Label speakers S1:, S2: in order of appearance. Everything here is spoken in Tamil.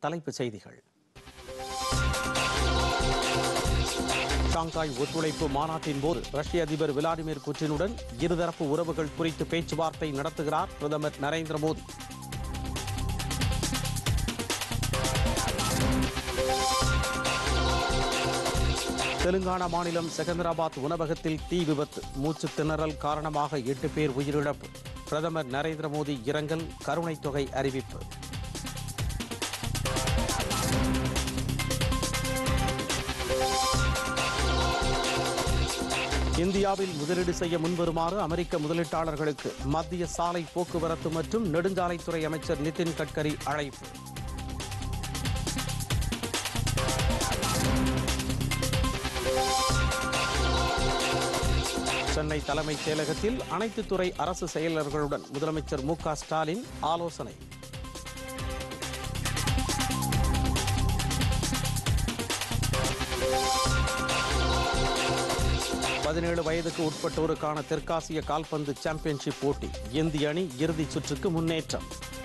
S1: தலைப்புச் செய்திகள் ஷாங்காய் ஒத்துழைப்பு மாநாட்டின் போது ரஷ்ய அதிபர் விளாடிமிர் புட்டினுடன் இருதரப்பு உறவுகள் குறித்து பேச்சுவார்த்தை நடத்துகிறார் பிரதமர் நரேந்திர மோடி தெலுங்கானா மாநிலம் செகந்திராபாத் உணவகத்தில் தீ விபத்து மூச்சு திணறல் காரணமாக எட்டு பேர் உயிரிழப்பு பிரதமர் நரேந்திர மோடி இரங்கல் கருணைத் தொகை அறிவிப்பு இந்தியாவில் முதலீடு செய்ய முன்வருமாறு அமெரிக்க முதலீட்டாளர்களுக்கு மத்திய சாலை போக்குவரத்து மற்றும் நெடுஞ்சாலைத்துறை அமைச்சர் நிதின் கட்கரி அழைப்பு சென்னை தலைமைச் செயலகத்தில் அனைத்து துறை அரசு செயலர்களுடன் முதலமைச்சர் மு க ஸ்டாலின் ஆலோசனை பதினேழு வயதுக்கு உட்பட்டோருக்கான தெற்காசிய கால்பந்து சாம்பியன்ஷிப் போட்டி இந்திய அணி இறுதிச் சுற்றுக்கு முன்னேற்றம்